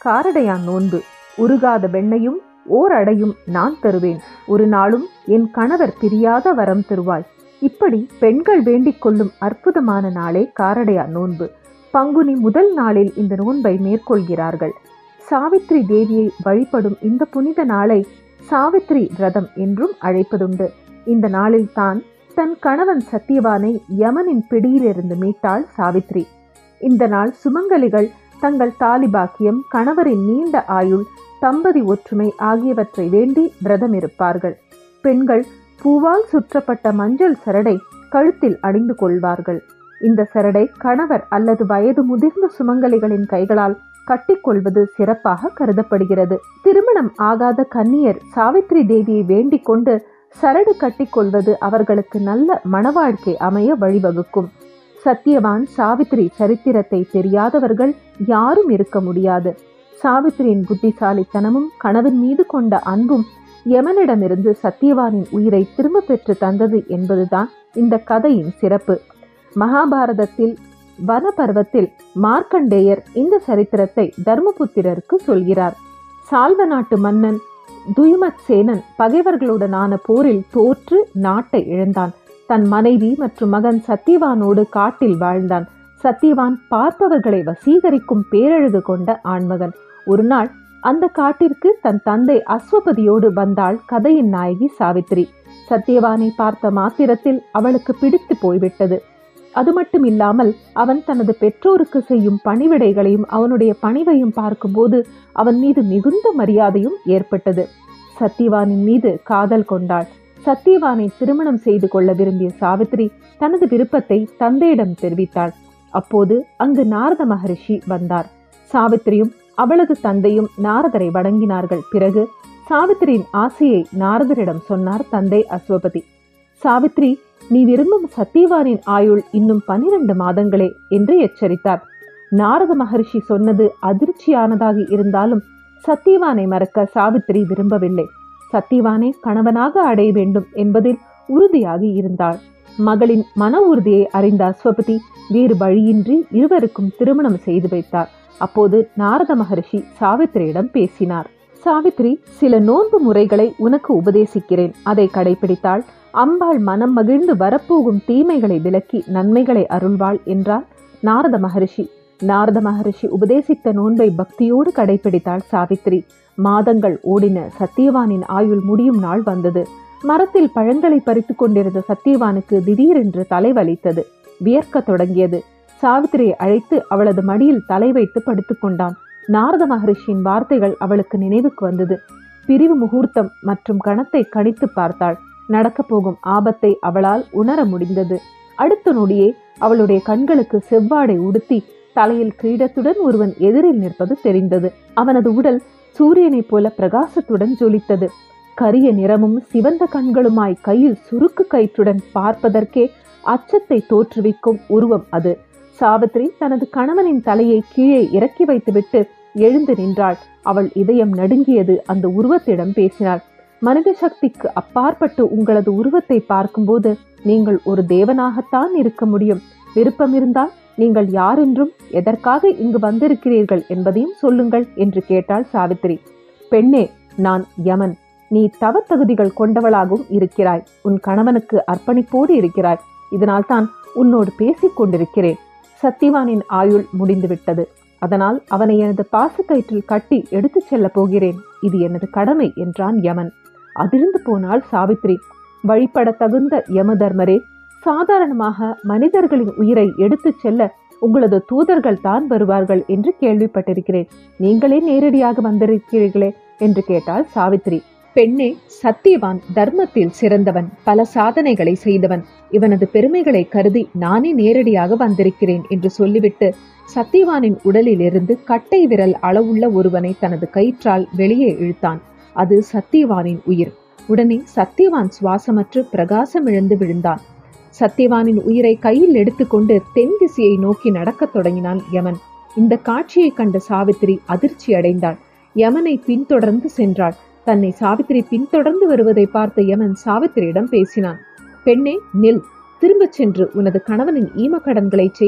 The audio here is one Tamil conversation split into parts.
காரடையான் நோன்பு உருகாத வெண்ணையும் ஓர் அடையும் நான் தருவேன் ஒரு நாளும் என் கணவர் பிரியாத வரம் தருவாய் இப்படி பெண்கள் வேண்டிக் கொள்ளும் அற்புதமான நாளே காரடையான் நோன்பு பங்குனி முதல் நாளில் இந்த நோன்பை மேற்கொள்கிறார்கள் சாவித்ரி தேவியை வழிபடும் இந்த புனித நாளை சாவித்ரி விரதம் என்றும் அழைப்பதுண்டு இந்த நாளில் தான் தன் கணவன் சத்தியவானை யமனின் பிடியிலிருந்து மீட்டாள் சாவித்ரி இந்த நாள் சுமங்கலிகள் தங்கள் தாலிபாக்கியம் கணவரின் நீண்ட ஆயுள் தம்பதி ஒற்றுமை ஆகியவற்றை வேண்டி விரதம் இருப்பார்கள் பெண்கள் பூவால் சுற்றப்பட்ட மஞ்சள் சரடை கழுத்தில் அணிந்து கொள்வார்கள் இந்த சரடை கணவர் அல்லது வயது முதிர்ந்த சுமங்கலிகளின் கைகளால் கட்டிக்கொள்வது சிறப்பாக கருதப்படுகிறது திருமணம் ஆகாத கன்னியர் சாவித்ரி தேவியை வேண்டிக் கொண்டு சரடு கட்டிக்கொள்வது அவர்களுக்கு நல்ல மணவாழ்க்கை அமைய வழிவகுக்கும் சத்தியவான் சாவித்ரி சரித்திரத்தை தெரியாதவர்கள் யாரும் இருக்க முடியாது சாவித்ரியின் புத்திசாலித்தனமும் கணவன் மீது கொண்ட அன்பும் யமனிடமிருந்து சத்தியவானின் உயிரை திரும்ப பெற்று தந்தது என்பதுதான் இந்த கதையின் சிறப்பு மகாபாரதத்தில் வனபர்வத்தில் மார்க்கண்டேயர் இந்த சரித்திரத்தை தர்மபுத்திரருக்கு சொல்கிறார் சால்வ நாட்டு மன்னன் துயுமத் சேனன் பகைவர்களுடனான போரில் தோற்று நாட்டை இழந்தான் தன் மனைவி மற்றும் மகன் சத்தியவானோடு காட்டில் வாழ்ந்தான் சத்தியவான் பார்ப்பவர்களை வசீகரிக்கும் பேரழகு கொண்ட ஆண்மகன் ஒரு நாள் அந்த காட்டிற்கு தன் தந்தை அஸ்வபதியோடு வந்தாள் கதையின் நாயகி சாவித்ரி சத்தியவானை பார்த்த மாத்திரத்தில் அவளுக்கு பிடித்து போய்விட்டது அது மட்டும் இல்லாமல் அவன் தனது பெற்றோருக்கு செய்யும் பணிவிடைகளையும் அவனுடைய பணிவையும் பார்க்கும்போது அவன் மீது மிகுந்த மரியாதையும் ஏற்பட்டது சத்தியவானின் மீது காதல் கொண்டாள் சத்தியவானை திருமணம் செய்து கொள்ள விரும்பிய சாவித்ரி தனது விருப்பத்தை தந்தையிடம் தெரிவித்தாள் அப்போது அங்கு நாரத மகரிஷி வந்தார் சாவித்திரியும் அவளது தந்தையும் நாரதரை வணங்கினார்கள் பிறகு சாவித்திரியின் ஆசையை நாரதரிடம் சொன்னார் தந்தை அஸ்வபதி சாவித்ரி நீ விரும்பும் சத்தியவானின் ஆயுள் இன்னும் பனிரெண்டு மாதங்களே என்று எச்சரித்தார் நாரத மகரிஷி சொன்னது அதிர்ச்சியானதாக இருந்தாலும் சத்தியவானை மறக்க சாவித்திரி விரும்பவில்லை சத்தியவானை கணவனாக அடைய வேண்டும் என்பதில் உறுதியாகி இருந்தாள் மகளின் மன உறுதியை அறிந்த அஸ்வபதி வேறு வழியின்றி இருவருக்கும் திருமணம் செய்து வைத்தார் அப்போது நாரத மகரிஷி சாவித்திரியிடம் பேசினார் சாவித்ரி சில நோன்பு முறைகளை உனக்கு உபதேசிக்கிறேன் அதை கடைபிடித்தால் அம்பாள் மனம் மகிழ்ந்து வரப்போகும் தீமைகளை விலக்கி நன்மைகளை அருள்வாள் என்றார் நாரத மகரிஷி நாரத மகரிஷி உபதேசித்த நோன்பை பக்தியோடு கடைபிடித்தாள் சாவித்ரி மாதங்கள் ஓடின சத்தியவானின் ஆயுள் முடியும் நாள் வந்தது மரத்தில் பழங்களை பறித்து கொண்டிருந்த சத்தியவானுக்கு திடீரென்று தலைவலித்தது வியர்க்க தொடங்கியது சாவித்திரியை அழைத்து அவளது மடியில் தலை வைத்து படுத்துக்கொண்டான் நாரத மகரிஷியின் வார்த்தைகள் அவளுக்கு நினைவுக்கு வந்தது பிரிவு முகூர்த்தம் மற்றும் கணத்தை கணித்து பார்த்தாள் நடக்கப் போகும் ஆபத்தை அவளால் உணர முடிந்தது அடுத்த நொடியே அவளுடைய கண்களுக்கு செவ்வாடை உடுத்தி தலையில் கிரீடத்துடன் ஒருவன் எதிரில் நிற்பது தெரிந்தது அவனது உடல் சூரியனைப் போல பிரகாசத்துடன் ஜொலித்தது கரிய நிறமும் சிவந்த கண்களுமாய் கையில் சுருக்கு கயிற்றுடன் பார்ப்பதற்கே அச்சத்தை தோற்றுவிக்கும் உருவம் அது சாவித்ரி தனது கணவனின் தலையை கீழே இறக்கி வைத்துவிட்டு எழுந்து நின்றாள் அவள் இதயம் நடுங்கியது அந்த உருவத்திடம் பேசினாள் மனித சக்திக்கு அப்பாற்பட்டு உங்களது உருவத்தை பார்க்கும்போது நீங்கள் ஒரு தேவனாகத்தான் இருக்க முடியும் விருப்பம் இருந்தால் நீங்கள் யாரென்றும் எதற்காக இங்கு வந்திருக்கிறீர்கள் என்பதையும் சொல்லுங்கள் என்று கேட்டாள் சாவித்திரி பெண்ணே நான் யமன் நீ தவ தகுதிகள் கொண்டவளாகவும் இருக்கிறாய் உன் கணவனுக்கு அர்ப்பணிப்போடு இருக்கிறாய் இதனால் தான் உன்னோடு பேசிக் கொண்டிருக்கிறேன் சத்தியவானின் ஆயுள் முடிந்துவிட்டது அதனால் அவனை எனது பாசக்கயிற்றில் கட்டி எடுத்துச் செல்லப் போகிறேன் இது எனது கடமை என்றான் யமன் அதிர்ந்து போனாள் சாவித்ரி வழிபட தகுந்த யம தர்மரே சாதாரணமாக மனிதர்களின் உயிரை எடுத்துச் செல்ல உங்களது தூதர்கள் தான் வருவார்கள் என்று கேள்விப்பட்டிருக்கிறேன் நீங்களே நேரடியாக வந்திருக்கிறீர்களே என்று கேட்டாள் சாவித்ரி பெண்ணே சத்தியவான் தர்மத்தில் சிறந்தவன் பல சாதனைகளை செய்தவன் இவனது பெருமைகளை கருதி நானே நேரடியாக வந்திருக்கிறேன் என்று சொல்லிவிட்டு சத்தியவானின் உடலிலிருந்து கட்டை விரல் அளவுள்ள ஒருவனை தனது கயிற்றால் வெளியே இழுத்தான் அது சத்தியவானின் உயிர் உடனே சத்தியவான் சுவாசமற்று பிரகாசம் இழந்து விழுந்தான் சத்தியவானின் உயிரை கையில் எடுத்துக்கொண்டு தென் திசையை நோக்கி நடக்கத் தொடங்கினான் யமன் இந்த காட்சியை கண்ட சாவித்திரி அதிர்ச்சி அடைந்தாள் யமனை பின்தொடர்ந்து சென்றாள் தன்னை சாவித்திரி பின்தொடர்ந்து வருவதை பார்த்த யமன் சாவித்திரியிடம் பேசினான் பெண்ணே நில் திரும்பச் சென்று உனது கணவனின் ஈமக்கடன்களை செய்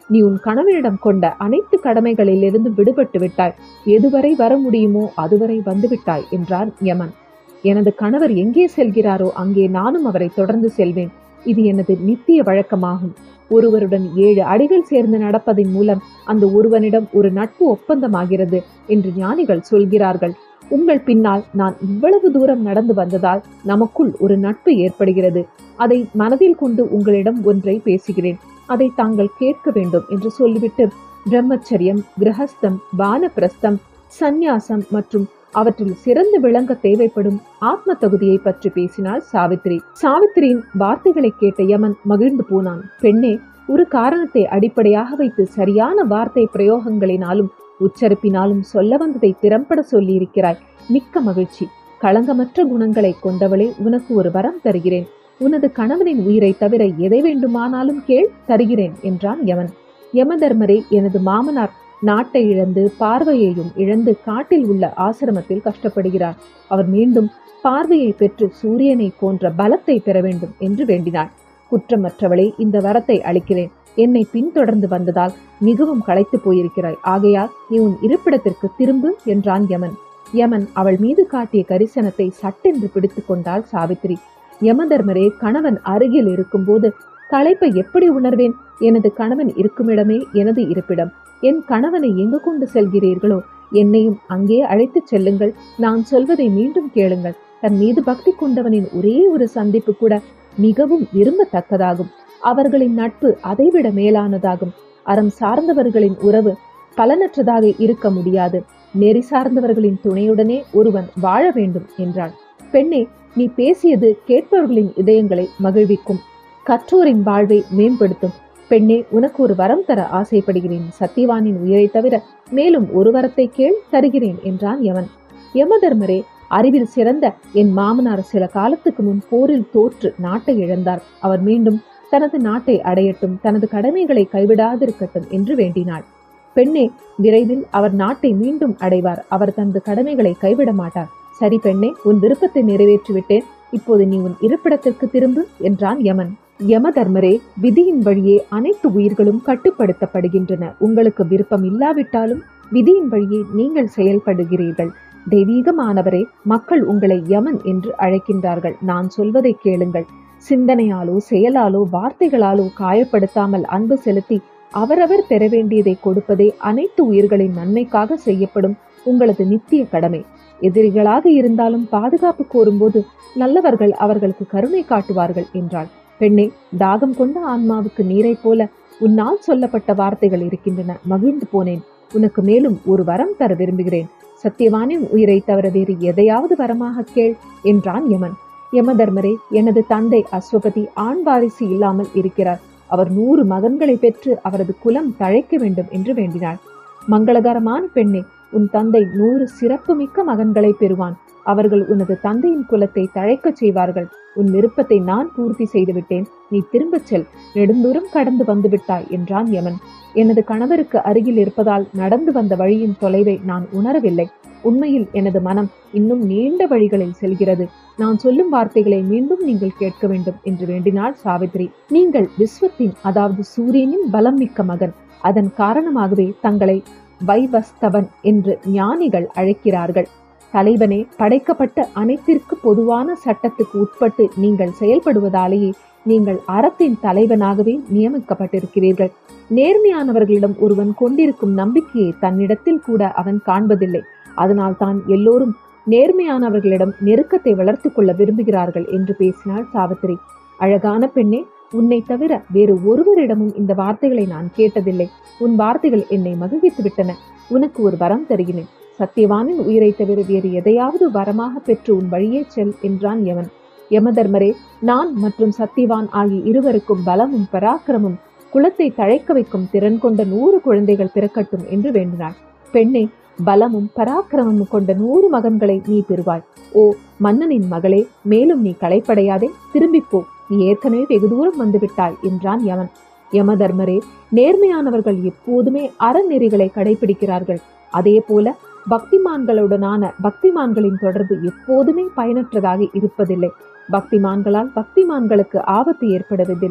நீ உன் கணவனிடம் கொண்ட அனைத்து கடமைகளிலிருந்து விடுபட்டு விட்டாய் எதுவரை வர முடியுமோ அதுவரை வந்துவிட்டாய் என்றான் யமன் எனது கணவர் எங்கே செல்கிறாரோ அங்கே நானும் அவரை தொடர்ந்து செல்வேன் இது எனது நித்திய வழக்கமாகும் ஒருவருடன் ஏழு அடிகள் சேர்ந்து நடப்பதன் மூலம் அந்த ஒருவனிடம் ஒரு நட்பு ஒப்பந்தமாகிறது என்று ஞானிகள் சொல்கிறார்கள் உங்கள் பின்னால் நான் இவ்வளவு தூரம் நடந்து வந்ததால் நமக்குள் ஒரு நட்பு ஏற்படுகிறது அதை மனதில் கொண்டு உங்களிடம் ஒன்றை பேசுகிறேன் அதை தாங்கள் கேட்க வேண்டும் என்று சொல்லிவிட்டு பிரம்மச்சரியம் கிரகஸ்தம் வானப்பிரஸ்தம் சந்நியாசம் மற்றும் அவற்றில் சிறந்து விளங்க தேவைப்படும் ஆத்ம தகுதியை பற்றி பேசினாள் சாவித்ரி சாவித்திரியின் வார்த்தைகளை கேட்ட யமன் மகிழ்ந்து போனான் பெண்ணே ஒரு காரணத்தை அடிப்படையாக வைத்து சரியான வார்த்தை பிரயோகங்களினாலும் உச்சரிப்பினாலும் சொல்ல வந்ததை திறம்பட சொல்லியிருக்கிறாய் மிக்க மகிழ்ச்சி களங்கமற்ற குணங்களை கொண்டவளே உனக்கு ஒரு வரம் தருகிறேன் உனது கணவனின் உயிரை தவிர எதை வேண்டுமானாலும் கேள் தருகிறேன் என்றான் யமன் யமதர்மரே எனது மாமனார் நாட்டை இழந்து பார்வையையும் இழந்து காட்டில் உள்ள ஆசிரமத்தில் கஷ்டப்படுகிறார் அவர் மீண்டும் பார்வையை பெற்று சூரியனை போன்ற பலத்தை பெற வேண்டும் என்று வேண்டினாள் குற்றமற்றவளே இந்த வரத்தை அளிக்கிறேன் என்னை பின்தொடர்ந்து வந்ததால் மிகவும் களைத்து போயிருக்கிறாய் ஆகையால் நீ உன் இருப்பிடத்திற்கு திரும்பு என்றான் யமன் யமன் அவள் மீது காட்டிய கரிசனத்தை சட்டென்று பிடித்து கொண்டாள் சாவித்திரி யமதர்மரே கணவன் அருகில் இருக்கும்போது களைப்பை எப்படி உணர்வேன் எனது கணவன் இருக்குமிடமே எனது இருப்பிடம் என் கணவனை எங்கு கொண்டு செல்கிறீர்களோ என்னையும் அங்கே அழைத்துச் செல்லுங்கள் நான் சொல்வதை மீண்டும் கேளுங்கள் தன் மீது பக்தி கொண்டவனின் ஒரே ஒரு சந்திப்பு கூட மிகவும் விரும்பத்தக்கதாகும் அவர்களின் நட்பு அதைவிட மேலானதாகும் அறம் சார்ந்தவர்களின் உறவு பலனற்றதாக இருக்க முடியாது நெறி சார்ந்தவர்களின் துணையுடனே ஒருவன் வாழ வேண்டும் என்றாள் பெண்ணே நீ பேசியது கேட்பவர்களின் இதயங்களை மகிழ்விக்கும் கற்றோரின் வாழ்வை மேம்படுத்தும் பெண்ணே உனக்கு ஒரு வரம் தர ஆசைப்படுகிறேன் சத்தியவானின் உயிரை தவிர மேலும் ஒரு வரத்தை கேள் தருகிறேன் என்றான் யமன் யமதர்மரே அறிவில் சிறந்த என் மாமனார் சில காலத்துக்கு முன் போரில் தோற்று நாட்டை இழந்தார் அவர் மீண்டும் தனது நாட்டை அடையட்டும் தனது கடமைகளை கைவிடாதிருக்கட்டும் என்று வேண்டினாள் பெண்ணே விரைவில் அவர் நாட்டை மீண்டும் அடைவார் அவர் தனது கடமைகளை கைவிட மாட்டார் சரி பெண்ணே உன் விருப்பத்தை நிறைவேற்றிவிட்டேன் இப்போது நீ உன் இருப்பிடத்திற்கு திரும்பு என்றான் யமன் யம தர்மரே விதியின் வழியே அனைத்து உயிர்களும் கட்டுப்படுத்தப்படுகின்றன உங்களுக்கு விருப்பம் இல்லாவிட்டாலும் விதியின் வழியே நீங்கள் செயல்படுகிறீர்கள் தெய்வீகமானவரே மக்கள் உங்களை யமன் என்று அழைக்கின்றார்கள் நான் சொல்வதை கேளுங்கள் சிந்தனையாலோ செயலாலோ வார்த்தைகளாலோ காயப்படுத்தாமல் அன்பு செலுத்தி அவரவர் பெற வேண்டியதை கொடுப்பதே அனைத்து உயிர்களின் நன்மைக்காக செய்யப்படும் உங்களது நித்திய கடமை எதிரிகளாக இருந்தாலும் பாதுகாப்பு கோரும்போது நல்லவர்கள் அவர்களுக்கு கருணை காட்டுவார்கள் என்றாள் பெண்ணே தாகம் கொண்ட ஆன்மாவுக்கு நீரை போல உன்னால் சொல்லப்பட்ட வார்த்தைகள் இருக்கின்றன மகிழ்ந்து போனேன் உனக்கு மேலும் ஒரு வரம் தர விரும்புகிறேன் சத்தியவானின் உயிரை தவிர வேறு எதையாவது வரமாக கேள் என்றான் யமன் யமதர்மரே எனது தந்தை அஸ்வபதி ஆண் வாரிசு இல்லாமல் இருக்கிறார் அவர் நூறு மகன்களை பெற்று அவரது குலம் தழைக்க வேண்டும் என்று வேண்டினாள் மங்களகரமான பெண்ணே உன் தந்தை நூறு சிறப்புமிக்க மகன்களை பெறுவான் அவர்கள் உனது தந்தையின் குலத்தை தழைக்கச் செய்வார்கள் உன் விருப்பத்தை நான் பூர்த்தி செய்துவிட்டேன் நீ திரும்பச் செல் நெடுந்தூரம் கடந்து வந்து விட்டாய் என்றான் யமன் எனது கணவருக்கு அருகில் இருப்பதால் நடந்து வந்த வழியின் தொலைவை நான் உணரவில்லை உண்மையில் எனது மனம் இன்னும் நீண்ட வழிகளில் செல்கிறது நான் சொல்லும் வார்த்தைகளை மீண்டும் நீங்கள் கேட்க வேண்டும் என்று வேண்டினாள் சாவித்ரி நீங்கள் விஸ்வத்தின் அதாவது சூரியனின் பலம் மிக்க மகன் அதன் காரணமாகவே தங்களை வைவஸ்தவன் என்று ஞானிகள் அழைக்கிறார்கள் தலைவனே படைக்கப்பட்ட அனைத்திற்கு பொதுவான சட்டத்துக்கு உட்பட்டு நீங்கள் செயல்படுவதாலேயே நீங்கள் அறத்தின் தலைவனாகவே நியமிக்கப்பட்டிருக்கிறீர்கள் நேர்மையானவர்களிடம் ஒருவன் கொண்டிருக்கும் நம்பிக்கையை தன்னிடத்தில் கூட அவன் காண்பதில்லை அதனால் தான் எல்லோரும் நேர்மையானவர்களிடம் நெருக்கத்தை வளர்த்து கொள்ள விரும்புகிறார்கள் என்று பேசினாள் சாவித்திரி அழகான பெண்ணே உன்னை தவிர வேறு ஒருவரிடமும் இந்த வார்த்தைகளை நான் கேட்டதில்லை உன் வார்த்தைகள் என்னை மகிழ்வித்து விட்டன உனக்கு ஒரு வரம் தருகிறேன் சத்தியவானின் உயிரை தவிர வேறு எதையாவது வரமாக பெற்று உன் வழியே செல் என்றான் யமன் யமதர்மரே நான் மற்றும் சத்தியவான் ஆகிய இருவருக்கும் பலமும் பராக்கிரமும் குலத்தை தழைக்க வைக்கும் திறன் கொண்ட நூறு குழந்தைகள் பிறக்கட்டும் என்று வேண்டினாள் பெண்ணே பலமும் பராக்கிரமமும் கொண்ட நூறு மகன்களை நீ பெறுவாய் ஓ மன்னனின் மகளே மேலும் நீ களைப்படையாதே திரும்பிப்போ நீ ஏற்கனவே வெகு தூரம் வந்து விட்டாய் என்றான் யமன் யமதர்மரே நேர்மையானவர்கள் எப்போதுமே அறநெறிகளை கடைபிடிக்கிறார்கள் அதே போல பக்திமான்களுடனான பக்திமான்களின் தொடர்பு எப்போதுமே பயனற்றதாக இருப்பதில்லை பக்திமான்களால் பக்திமான்களுக்கு ஆபத்து ஏற்படுவதில்லை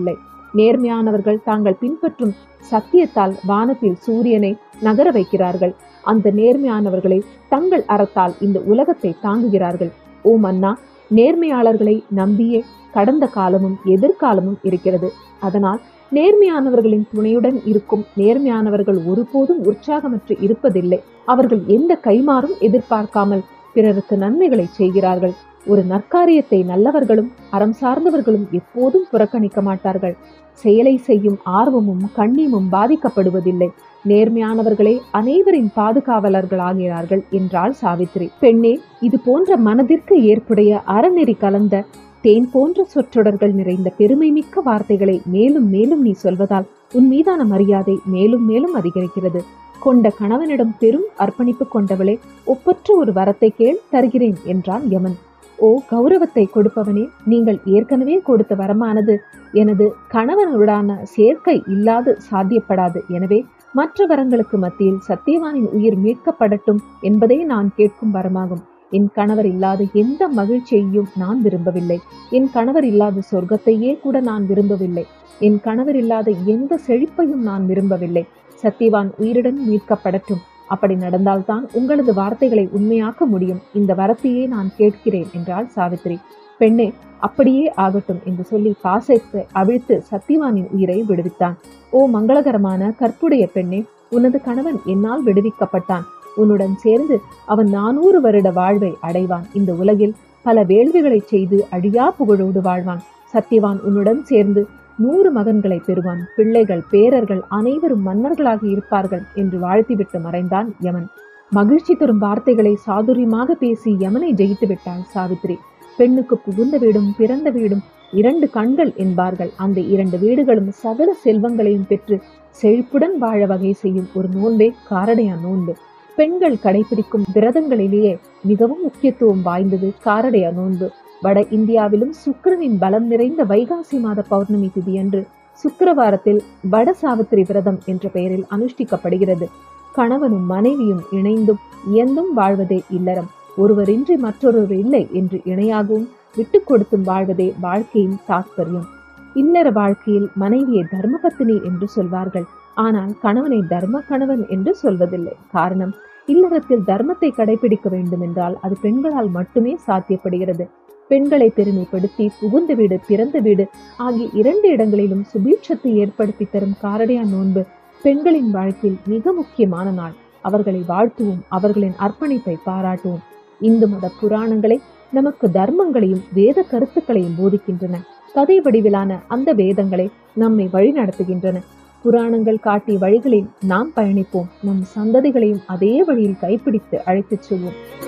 நேர்மையானவர்கள் தாங்கள் பின்பற்றும் சத்தியத்தால் வானத்தில் சூரியனை நகர வைக்கிறார்கள் அந்த நேர்மையானவர்களை தங்கள் அறத்தால் இந்த உலகத்தை தாங்குகிறார்கள் ஓ மன்னா நேர்மையாளர்களை நம்பியே கடந்த காலமும் எதிர்காலமும் இருக்கிறது அதனால் நேர்மையானவர்களின் துணையுடன் இருக்கும் நேர்மையானவர்கள் ஒருபோதும் உற்சாகமற்று இருப்பதில்லை அவர்கள் எந்த கைமாறும் எதிர்பார்க்காமல் பிறருக்கு நன்மைகளை செய்கிறார்கள் ஒரு நற்காரியத்தை நல்லவர்களும் அறம் சார்ந்தவர்களும் எப்போதும் புறக்கணிக்க மாட்டார்கள் செயலை செய்யும் ஆர்வமும் கண்ணியமும் பாதிக்கப்படுவதில்லை நேர்மையானவர்களே அனைவரின் பாதுகாவலர்களாகிறார்கள் என்றாள் சாவித்ரி பெண்ணே இது போன்ற மனதிற்கு ஏற்புடைய அறநெறி கலந்த தேன் போன்ற சொற்றொடர்கள் நிறைந்த பெருமை மிக்க வார்த்தைகளை மேலும் மேலும் நீ சொல்வதால் உன் மீதான மரியாதை மேலும் மேலும் அதிகரிக்கிறது கொண்ட கணவனிடம் பெரும் அர்ப்பணிப்பு கொண்டவளே ஒப்பற்ற ஒரு வரத்தை கேள் தருகிறேன் என்றான் யமன் ஓ கௌரவத்தை கொடுப்பவனே நீங்கள் ஏற்கனவே கொடுத்த வரமானது எனது கணவனுடான சேர்க்கை இல்லாது சாத்தியப்படாது எனவே மற்ற வரங்களுக்கு மத்தியில் சத்தியவானின் உயிர் மீட்கப்படட்டும் என்பதே நான் கேட்கும் வரமாகும் என் கணவர் இல்லாத எந்த மகிழ்ச்சியையும் நான் விரும்பவில்லை என் கணவர் இல்லாத சொர்க்கத்தையே கூட நான் விரும்பவில்லை என் கணவர் இல்லாத எந்த செழிப்பையும் நான் விரும்பவில்லை சத்தியவான் உயிருடன் மீட்கப்படட்டும் அப்படி நடந்தால்தான் உங்களது வார்த்தைகளை உண்மையாக்க முடியும் இந்த வரத்தையே நான் கேட்கிறேன் என்றாள் சாவித்ரி பெண்ணே அப்படியே ஆகட்டும் என்று சொல்லி பாசத்தை அவிழ்த்து சத்தியவானின் உயிரை விடுவித்தான் ஓ மங்களகரமான கற்புடைய பெண்ணே உனது கணவன் என்னால் விடுவிக்கப்பட்டான் உன்னுடன் சேர்ந்து அவன் நானூறு வருட வாழ்வை அடைவான் இந்த உலகில் பல வேள்விகளை செய்து அழியா புகழோடு வாழ்வான் சத்தியவான் உன்னுடன் சேர்ந்து நூறு மகன்களை பெறுவான் பிள்ளைகள் பேரர்கள் அனைவரும் மன்னர்களாக இருப்பார்கள் என்று வாழ்த்திவிட்டு மறைந்தான் யமன் மகிழ்ச்சி தரும் வார்த்தைகளை சாதுரியமாக பேசி யமனை ஜெயித்து விட்டாள் சாவித்ரி பெண்ணுக்கு புகுந்த வீடும் பிறந்த வீடும் இரண்டு கண்கள் என்பார்கள் அந்த இரண்டு வீடுகளும் சகல செல்வங்களையும் பெற்று செழிப்புடன் வாழ வகை செய்யும் ஒரு நோன்பே காரடையா நோன்பு பெண்கள் கடைபிடிக்கும் விரதங்களிலேயே மிகவும் முக்கியத்துவம் வாய்ந்தது காரடையா நோன்பு வட இந்தியாவிலும் சுக்கிரனின் பலம் நிறைந்த வைகாசி மாத பௌர்ணமி திதியன்று சுக்கிரவாரத்தில் வட சாவித்திரி விரதம் என்ற பெயரில் அனுஷ்டிக்கப்படுகிறது கணவனும் மனைவியும் இணைந்தும் இயந்தும் வாழ்வதே இல்லறம் ஒருவரின்றி மற்றொருவர் இல்லை என்று இணையாகவும் விட்டு கொடுத்தும் வாழ்வதே வாழ்க்கையின் தாத்பரியம் இல்லற வாழ்க்கையில் மனைவியை தர்மபத்தினி என்று சொல்வார்கள் ஆனால் கணவனை தர்ம கணவன் என்று சொல்வதில்லை காரணம் இல்லறத்தில் தர்மத்தை கடைபிடிக்க வேண்டும் என்றால் அது பெண்களால் மட்டுமே சாத்தியப்படுகிறது பெண்களை பெருமைப்படுத்தி புகுந்த வீடு பிறந்த வீடு ஆகிய இரண்டு இடங்களிலும் சுபீட்சத்தை ஏற்படுத்தி தரும் காரடையா நோன்பு பெண்களின் வாழ்க்கையில் மிக முக்கியமான நாள் அவர்களை வாழ்த்துவோம் அவர்களின் அர்ப்பணிப்பை பாராட்டுவோம் இந்து மத புராணங்களை நமக்கு தர்மங்களையும் வேத கருத்துக்களையும் போதிக்கின்றன கதை வடிவிலான அந்த வேதங்களை நம்மை வழிநடத்துகின்றன புராணங்கள் காட்டிய வழிகளில் நாம் பயணிப்போம் நம் சந்ததிகளையும் அதே வழியில் கைப்பிடித்து அழைத்துச் செல்வோம்